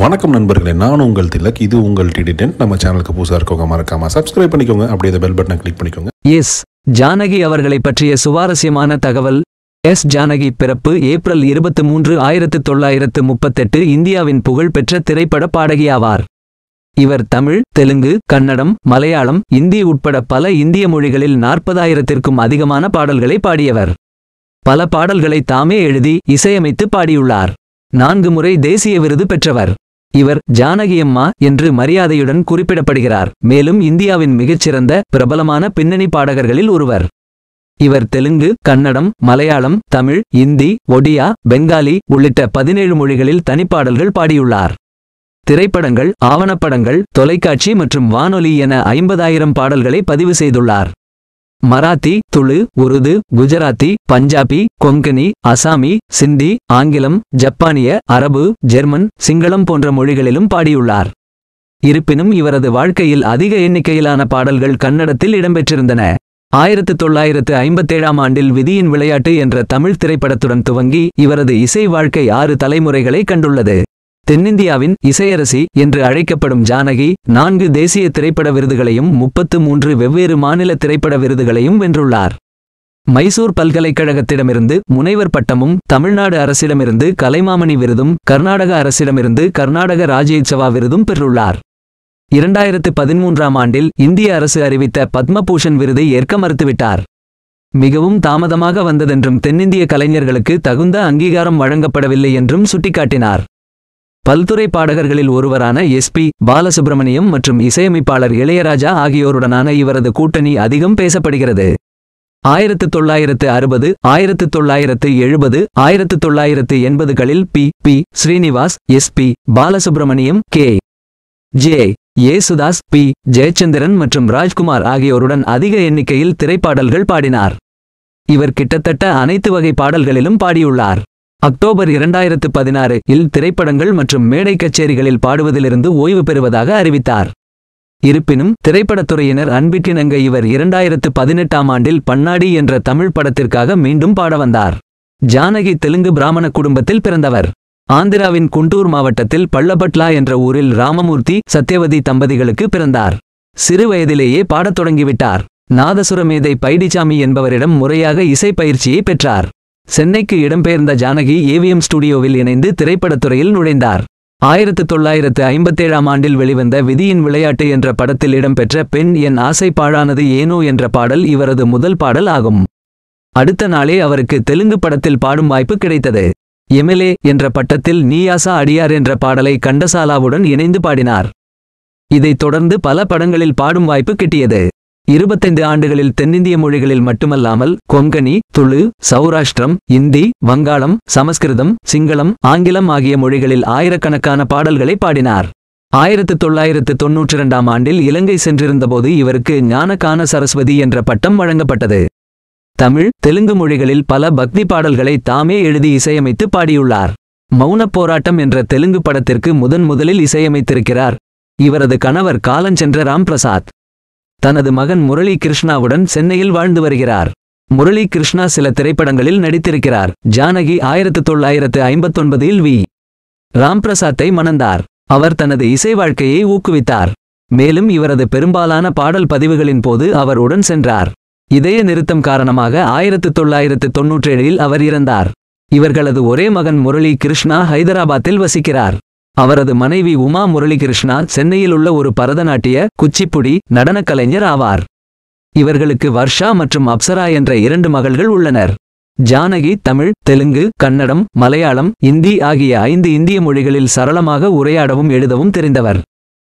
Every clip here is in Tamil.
வணக்கம் நண்பர்களே நான் உங்கள் திலக் இது உங்கள் டிடி டென்ட் நம்ம சேனலுக்கு புதுசாக இருக்கவங்க மறக்காம சப்ஸ்கிரைப் பண்ணிக்கோங்க அப்படியே இந்த பெல் பட்டனை கிளிக் பண்ணிக்கோங்க எஸ் ஜானகி அவர்களை பற்றிய சுவாரஸ்யமான தகவல் எஸ் ஜானகி பிறப்பு ஏப்ரல் இருபத்து மூன்று ஆயிரத்து தொள்ளாயிரத்து முப்பத்தெட்டு இந்தியாவின் புகழ்பெற்ற திரைப்பட பாடகியாவார் இவர் தமிழ் தெலுங்கு கன்னடம் மலையாளம் இந்தி உட்பட பல இந்திய மொழிகளில் நாற்பதாயிரத்திற்கும் அதிகமான பாடல்களை பாடியவர் பல பாடல்களை தாமே எழுதி இசையமைத்து பாடியுள்ளார் நான்கு முறை தேசிய விருது பெற்றவர் இவர் ஜானகியம்மா என்று மரியாதையுடன் குறிப்பிடப்படுகிறார் மேலும் இந்தியாவின் மிகச்சிறந்த பிரபலமான பின்னணி பாடகர்களில் ஒருவர் இவர் தெலுங்கு கன்னடம் மலையாளம் தமிழ் இந்தி ஒடியா பெங்காலி உள்ளிட்ட பதினேழு மொழிகளில் தனிப்பாடல்கள் பாடியுள்ளார் திரைப்படங்கள் ஆவணப்படங்கள் தொலைக்காட்சி மற்றும் வானொலி என ஐம்பதாயிரம் பாடல்களை பதிவு செய்துள்ளார் மராத்தி துளு உருது குஜராத்தி பஞ்சாபி கொங்கனி அசாமி சிந்தி ஆங்கிலம் ஜப்பானிய அரபு ஜெர்மன் சிங்களம் போன்ற மொழிகளிலும் பாடியுள்ளார் இருப்பினும் இவரது வாழ்க்கையில் அதிக எண்ணிக்கையிலான பாடல்கள் கன்னடத்தில் இடம்பெற்றிருந்தன ஆயிரத்து தொள்ளாயிரத்து ஐம்பத்தேழாம் ஆண்டில் விதியின் விளையாட்டு என்ற தமிழ் திரைப்படத்துடன் துவங்கி இவரது இசை வாழ்க்கை ஆறு தலைமுறைகளை கண்டுள்ளது தென்னிந்தியாவின் இசையரசி என்று அழைக்கப்படும் ஜானகி நான்கு தேசிய திரைப்பட விருதுகளையும் முப்பத்து மூன்று வெவ்வேறு மாநில திரைப்பட விருதுகளையும் வென்றுள்ளார் மைசூர் பல்கலைக்கழகத்திடமிருந்து முனைவர் பட்டமும் தமிழ்நாடு அரசிடமிருந்து கலைமாமணி விருதும் கர்நாடக அரசிடமிருந்து கர்நாடக ராஜ்யோத்சவா விருதும் பெற்றுள்ளார் இரண்டாயிரத்து பதிமூன்றாம் ஆண்டில் இந்திய அரசு அறிவித்த பத்மபூஷன் விருதை ஏற்க மறுத்துவிட்டார் மிகவும் தாமதமாக வந்ததென்றும் தென்னிந்திய கலைஞர்களுக்கு தகுந்த அங்கீகாரம் வழங்கப்படவில்லை என்றும் சுட்டிக்காட்டினார் பல்துறை பாடகர்களில் ஒருவரான எஸ்பி பாலசுப்ரமணியம் மற்றும் இசையமைப்பாளர் இளையராஜா ஆகியோருடனான இவரது கூட்டணி அதிகம் பேசப்படுகிறது ஆயிரத்து தொள்ளாயிரத்து அறுபது ஆயிரத்து தொள்ளாயிரத்து எழுபது ஆயிரத்து தொள்ளாயிரத்து எண்பதுகளில் P B Sreenivas S P Balasubrahmanyam K J Yesudas P Jayachandran மற்றும் ராஜ்குமார் ஆகியோருடன் அதிக எண்ணிக்கையில் திரைப்பாடல்கள் பாடினார் இவர் கிட்டத்தட்ட அனைத்து வகை பாடல்களிலும் பாடியுள்ளார் அக்டோபர் இரண்டாயிரத்து பதினாறு இல் திரைப்படங்கள் மற்றும் மேடை கச்சேரிகளில் பாடுவதிலிருந்து ஓய்வு பெறுவதாக அறிவித்தார் இருப்பினும் திரைப்படத்துறையினர் அன்பிற்கிணங்க இவர் இரண்டாயிரத்து பதினெட்டாம் ஆண்டில் பன்னாடி என்ற தமிழ் படத்திற்காக மீண்டும் பாட வந்தார் ஜானகி தெலுங்கு பிராமண குடும்பத்தில் பிறந்தவர் ஆந்திராவின் குண்டூர் மாவட்டத்தில் பள்ளபட்லா என்ற ஊரில் ராமமூர்த்தி சத்யவதி தம்பதிகளுக்கு பிறந்தார் சிறு வயதிலேயே பாடத் தொடங்கிவிட்டார் நாதசுரமேதை பைடிசாமி என்பவரிடம் முறையாக இசை பயிற்சியை பெற்றார் சென்னைக்கு இடம்பெயர்ந்த ஜானகி ஏவிஎம் ஸ்டுடியோவில் இணைந்து திரைப்படத்துறையில் நுழைந்தார் ஆயிரத்து தொள்ளாயிரத்து ஐம்பத்தேழாம் ஆண்டில் வெளிவந்த விதியின் விளையாட்டு என்ற படத்தில் இடம்பெற்ற பெண் என் ஆசை பாழானது ஏனோ என்ற பாடல் இவரது முதல் பாடல் ஆகும் அடுத்த நாளே அவருக்கு தெலுங்கு படத்தில் பாடும் வாய்ப்பு கிடைத்தது எம்எல்ஏ என்ற பட்டத்தில் நீயாசா அடியார் என்ற பாடலை கண்டசாலாவுடன் இணைந்து பாடினார் இதைத் தொடர்ந்து பல படங்களில் பாடும் வாய்ப்பு கிட்டியது இருபத்தைந்து ஆண்டுகளில் தென்னிந்திய மொழிகளில் மட்டுமல்லாமல் கொங்கணி துளு சௌராஷ்டிரம் இந்தி வங்காளம் சமஸ்கிருதம் சிங்களம் ஆங்கிலம் ஆகிய மொழிகளில் ஆயிரக்கணக்கான பாடல்களை பாடினார் ஆயிரத்து தொள்ளாயிரத்து தொன்னூற்றி இரண்டாம் ஆண்டில் இலங்கை சென்றிருந்தபோது இவருக்கு ஞானகான சரஸ்வதி என்ற பட்டம் வழங்கப்பட்டது தமிழ் தெலுங்கு மொழிகளில் பல பக்தி பாடல்களை தாமே எழுதி இசையமைத்து பாடியுள்ளார் மௌனப் போராட்டம் என்ற தெலுங்கு படத்திற்கு முதன் முதலில் இசையமைத்திருக்கிறார் இவரது கணவர் காலஞ்சென்ற ராம்பிரசாத் தனது மகன் முரளி கிருஷ்ணாவுடன் சென்னையில் வாழ்ந்து வருகிறார் முரளி கிருஷ்ணா சில திரைப்படங்களில் நடித்திருக்கிறார் ஜானகி ஆயிரத்து தொள்ளாயிரத்து ஐம்பத்தொன்பதில் வி ராம்பிரசாத்தை மணந்தார் அவர் தனது இசை வாழ்க்கையை ஊக்குவித்தார் மேலும் இவரது பெரும்பாலான பாடல் பதிவுகளின் போது அவர் உடன் சென்றார் இதய நிறுத்தம் காரணமாக ஆயிரத்து தொள்ளாயிரத்து தொன்னூற்றேழில் அவர் இறந்தார் இவர்களது ஒரே மகன் முரளி கிருஷ்ணா ஹைதராபாத்தில் வசிக்கிறார் அவரது மனைவி உமா முரளி கிருஷ்ணா சென்னையில் உள்ள ஒரு பரதநாட்டிய குச்சிப்புடி நடனக் கலைஞர் ஆவார் இவர்களுக்கு வர்ஷா மற்றும் அப்சரா என்ற இரண்டு மகள்கள் உள்ளனர் ஜானகி தமிழ் தெலுங்கு கன்னடம் மலையாளம் இந்தி ஆகிய ஐந்து இந்திய மொழிகளில் சரளமாக உரையாடவும் எழுதவும் தெரிந்தவர்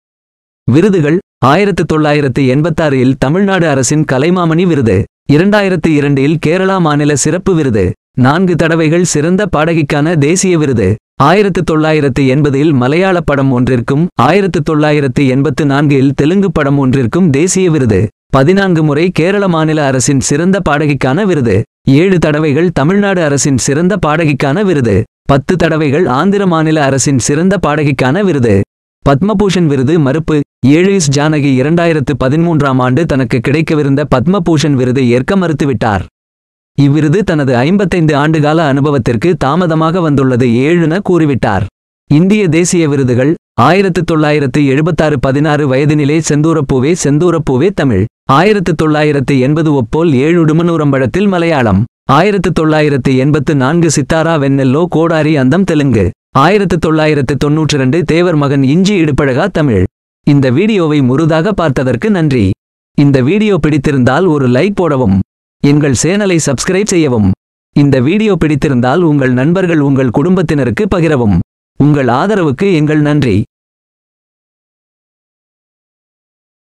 விருதுகள் ஆயிரத்து தொள்ளாயிரத்து எண்பத்தாறில் தமிழ்நாடு அரசின் கலைமாமணி விருது இரண்டாயிரத்து இரண்டில் கேரளா மாநில சிறப்பு விருது நான்கு தடவைகள் சிறந்த பாடகிக்கான தேசிய விருது ஆயிரத்து தொள்ளாயிரத்து எண்பதில் மலையாள படம் ஒன்றிற்கும் ஆயிரத்து தொள்ளாயிரத்து எண்பத்து நான்கில் தெலுங்கு படம் ஒன்றிற்கும் தேசிய விருது பதினான்கு முறை கேரள மாநில அரசின் சிறந்த பாடகிக்கான விருது ஏழு தடவைகள் தமிழ்நாடு அரசின் சிறந்த பாடகிக்கான விருது பத்து தடவைகள் ஆந்திர மாநில அரசின் சிறந்த பாடகிக்கான விருது பத்மபூஷன் விருது மறுப்பு ஏழு இஸ் ஜானகி இரண்டாயிரத்து பதிமூன்றாம் ஆண்டு தனக்கு கிடைக்கவிருந்த பத்மபூஷன் விருதை ஏற்க மறுத்துவிட்டார் இவ்விருது தனது ஐம்பத்தைந்து ஆண்டுகால அனுபவத்திற்கு தாமதமாக வந்துள்ளது ஏழுன கூறிவிட்டார் இந்திய தேசிய விருதுகள் ஆயிரத்து தொள்ளாயிரத்து எழுபத்தாறு பதினாறு வயதினிலே செந்தூரப்பூவே செந்தூரப்பூவே தமிழ் ஆயிரத்து தொள்ளாயிரத்து எண்பது ஒப்போல் ஏழுடுமனூரம்பழத்தில் மலையாளம் ஆயிரத்து தொள்ளாயிரத்து எண்பத்து நான்கு சித்தாரா வெண்ணெல்லோ கோடாரி அந்தம் தெலுங்கு ஆயிரத்து தொள்ளாயிரத்து தொன்னூற்றி ரெண்டு தேவர் மகன் இஞ்சி இடுப்பழகா தமிழ் இந்த வீடியோவை முழுதாக பார்த்ததற்கு நன்றி இந்த வீடியோ பிடித்திருந்தால் ஒரு லைக் போடவும் எங்கள் சேனலை சப்ஸ்கிரைப் செய்யவும் இந்த வீடியோ பிடித்திருந்தால் உங்கள் நண்பர்கள் உங்கள் குடும்பத்தினருக்கு பகிரவும் உங்கள் ஆதரவுக்கு எங்கள் நன்றி